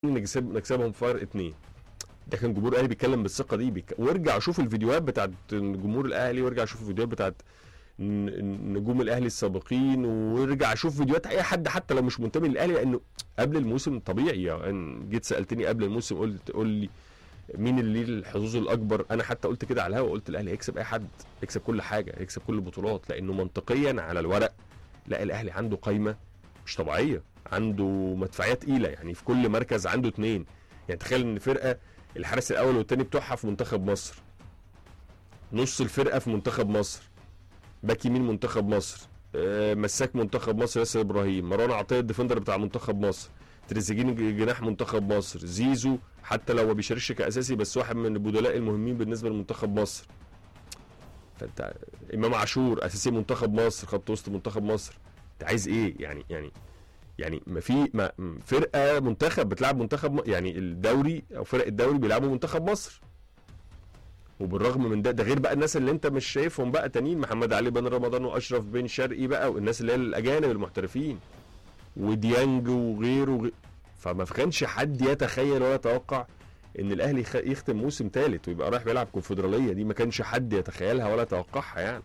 نكسب نكسبهم فرق اتنين ده كان جمهور الاهلي بيتكلم بالثقه دي بيك... وارجع شوف الفيديوهات بتاعت جمهور الاهلي وارجع شوف الفيديوهات بتاعت ن- نجوم الاهلي السابقين وارجع شوف فيديوهات اي حد حتى لو مش منتمي للاهلي لانه قبل الموسم طبيعي يعني جيت سالتني قبل الموسم قلت قول لي مين اللي ليه الحظوظ الاكبر انا حتى قلت كده على الهوا قلت الاهلي هيكسب اي حد يكسب كل حاجه يكسب كل البطولات لانه منطقيا على الورق لا الاهلي عنده قايمه مش طبيعيه عنده مدفعيه تقيله يعني في كل مركز عنده اتنين يعني تخيل ان فرقه الحارس الاول والتاني بتوعها في منتخب مصر نص الفرقه في منتخب مصر باك يمين منتخب مصر آه، مساك منتخب مصر ياسر ابراهيم مروان عطيه الديفندر بتاع منتخب مصر تريزيجين ج- جناح منتخب مصر زيزو حتى لو ما بيشاركش كاساسي بس واحد من البدلاء المهمين بالنسبه لمنتخب مصر فانت امام عاشور اساسي منتخب مصر خط وسط منتخب مصر انت عايز ايه يعني يعني يعني ما في ما م- فرقه منتخب بتلعب منتخب م- يعني الدوري او فرق الدوري بيلعبوا منتخب مصر وبالرغم من ده ده غير بقى الناس اللي انت مش شايفهم بقى تانيين محمد علي بن رمضان واشرف بن شرقي بقى والناس اللي هي الاجانب المحترفين وديانج وغيره وغيره فما كانش حد يتخيل ولا يتوقع ان الاهلي يخ- يختم موسم ثالث ويبقى رايح بيلعب كونفدراليه دي ما كانش حد يتخيلها ولا يتوقعها يعني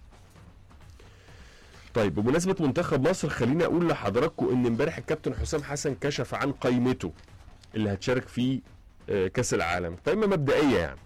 طيب بمناسبة منتخب مصر خليني أقول لحضراتكم إن امبارح الكابتن حسام حسن كشف عن قائمته اللي هتشارك في آه، كأس العالم قائمة مبدئية يعني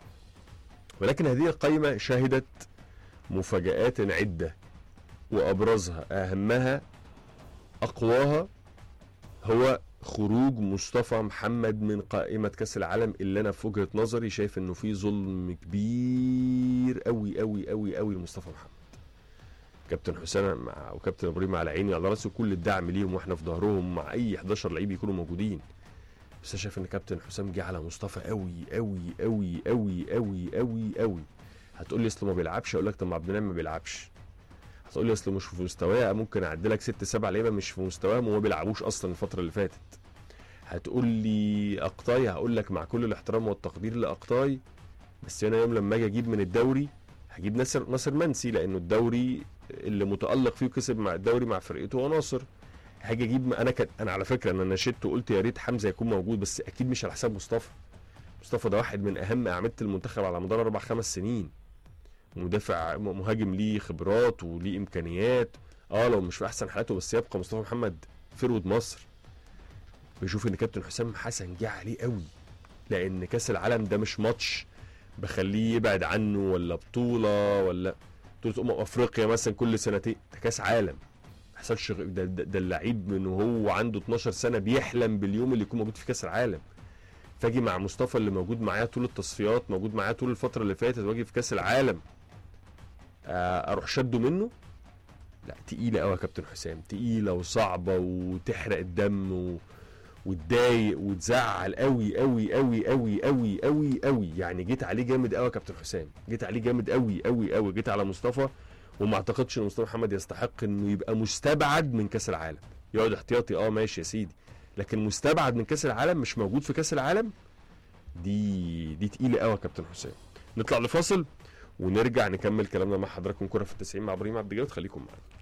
ولكن هذه القائمة شهدت مفاجآت عدة وأبرزها أهمها أقواها هو خروج مصطفى محمد من قائمة كأس العالم اللي أنا في وجهة نظري شايف إنه في ظلم كبير أوي أوي أوي أوي لمصطفى محمد كابتن حسام مع وكابتن ابراهيم على عيني على راسي كل الدعم ليهم واحنا في ظهرهم مع اي 11 لعيب يكونوا موجودين بس انا شايف ان كابتن حسام جه على مصطفى قوي قوي قوي قوي قوي قوي قوي هتقول لي اصل ما بيلعبش اقول لك طب ما عبد المنعم ما بيلعبش هتقول لي اصل مش في مستواه ممكن اعدلك ست سبع لعيبه مش في مستواهم وما بيلعبوش اصلا الفتره اللي فاتت هتقول لي اقطاي هقول لك مع كل الاحترام والتقدير لاقطاي بس انا يوم لما اجي اجيب من الدوري هجيب ناصر ناصر منسي لانه الدوري اللي متالق فيه وكسب مع الدوري مع فرقته هو ناصر هاجي اجيب انا كان انا على فكره انا نشدت وقلت يا ريت حمزه يكون موجود بس اكيد مش على حساب مصطفى مصطفى ده واحد من اهم اعمده المنتخب على مدار اربع خمس سنين مدافع م- مهاجم ليه خبرات وليه امكانيات اه لو مش في احسن حالاته بس يبقى مصطفى محمد فرود مصر بشوف ان كابتن حسام حسن جه عليه قوي لان كاس العالم ده مش ماتش بخليه يبعد عنه ولا بطوله ولا بطوله امم افريقيا مثلا كل سنتين ده كاس عالم ما حصلش غ- ده, ده, ده اللعيب من وهو عنده 12 سنه بيحلم باليوم اللي يكون موجود في كاس العالم فاجي مع مصطفى اللي موجود معايا طول التصفيات موجود معايا طول الفتره اللي فاتت واجي في كاس العالم آه، اروح شده منه لا تقيله قوي يا كابتن حسام تقيله وصعبه وتحرق الدم و... وتضايق وتزعل قوي قوي قوي قوي قوي قوي قوي يعني جيت عليه جامد قوي يا كابتن حسام جيت عليه جامد قوي قوي قوي جيت على مصطفى وما اعتقدش ان مصطفى محمد يستحق انه يبقى مستبعد من كاس العالم يقعد احتياطي اه ماشي يا سيدي لكن مستبعد من كاس العالم مش موجود في كاس العالم دي دي تقيله قوي يا كابتن حسام نطلع لفاصل ونرجع نكمل كلامنا مع حضراتكم كره في التسعين مع ابراهيم عبد الجواد خليكم معانا